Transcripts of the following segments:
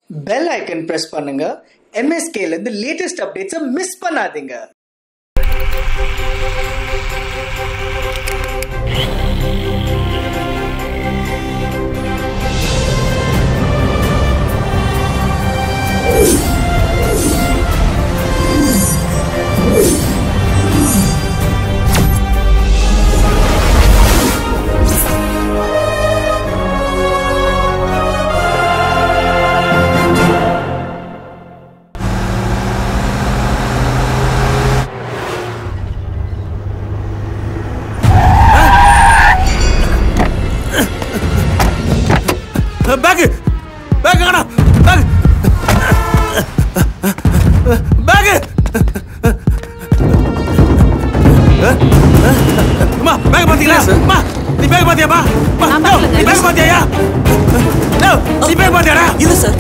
Bell icon press பண்ணுங்க MSK ல இருந்து லேட்டஸ்ட் அப்டேட்ஸை மிஸ் பண்ணாதீங்க பேக் பேக் எங்கடா பேக் பேக் அம்மா பேக் பாத்தீங்களா அம்மா நீ பேக் பாத்தியாப்பா அம்மா, நான் டேய், பார்க்கல. நீ பேக் பாத்தியாயா டேய், நீ பேக் பாத்தியாடா இல்ல சார்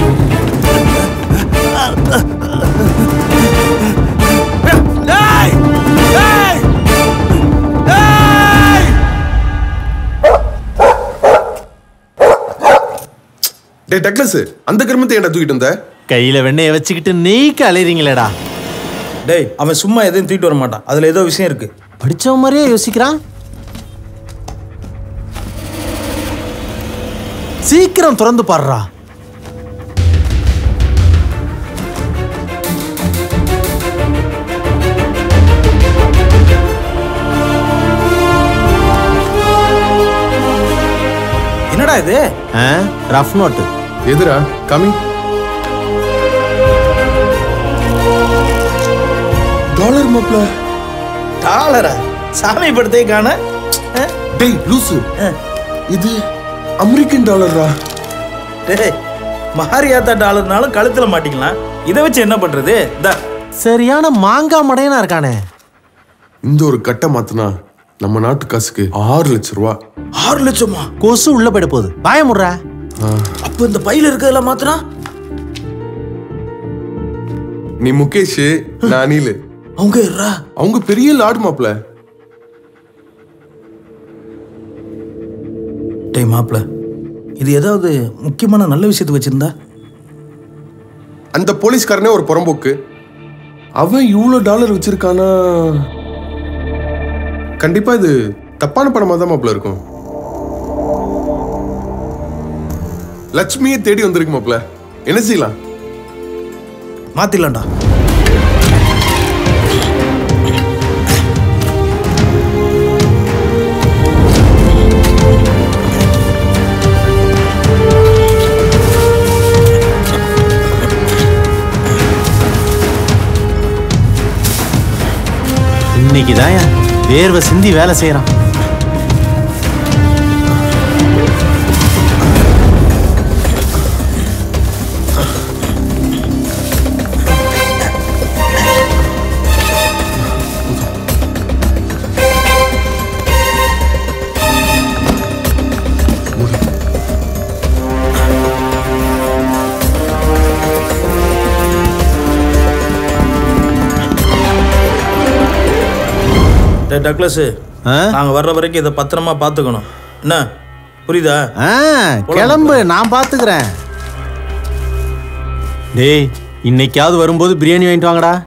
டேய் டேய் டேய் டே டக்ளஸ் அந்த கருமத்தை ஏன்டா தூக்கிட்டு வந்த கையில வெண்ணெய வச்சுக்கிட்டு நெய்க்கு அலைறீங்களேடா டேய் அவன் சும்மா எதையும் தூக்கிட்டு வர மாட்டான் அதுல ஏதோ விஷயம் இருக்கு படிச்சவன் மாதிரியே யோசிக்கிறான் சீக்கிரம் திறந்து பாடுறா என்னடா இது ரஃப் நோட்டு எதுரா கமி டாலர் மாப்ள டாலரா சாமி படத்தை காண அஹ், டேய் லூசு அஹ். இது அமெரிக்கன் டாலர்ரா டேய் மகாரியாத்தா டாலர்னாலும் கழுத்துல மாட்டிக்கலாம் இதை வச்சு என்ன பண்றது இந்த சரியான மாங்காய் மடையனா இருக்கானே இந்த ஒரு கட்டை மாத்துனா நம்ம நாட்டு காசுக்கு ஆறு லட்சம் ரூபா ஆறு லட்சமா கொசு உள்ள போயிட போகுது பாய முடுறா அப்ப இந்த பையில இருக்கிறதெல்லாம் மாத்தினா நீ முகேஷ் நான் அனில் அவங்க இருறா அவங்க பெரிய லார்டு மாப்ள டேய் மாப்ள இது ஏதாவது முக்கியமான நல்ல விஷயத்துக்கு வச்சிருந்தா அந்த போலீஸ்காரனே ஒரு புறம்போக்கு அவன் இவ்வளோ டாலர் வச்சிருக்கானா கண்டிப்பா இது தப்பான பணமா தான் மாப்ள இருக்கும் லட்சுமியை தேடி வந்திருக்கு மாப்ள என்ன செய்யலாம் மாத்திடலாம்டா இன்னைக்கு தான் வேர்வை சிந்தி வேலை செய்யறான் டேய் டக்ளஸ் ஆ? நாங்க வர்ற வரைக்கும் இதை பத்திரமா பாத்துக்கணும் என்ன புரியுதா ஆ, கிளம்பு நான் பாத்துக்கிறேன் டேய் இன்னைக்காவது வரும்போது பிரியாணி வாங்கிட்டு வாங்கடா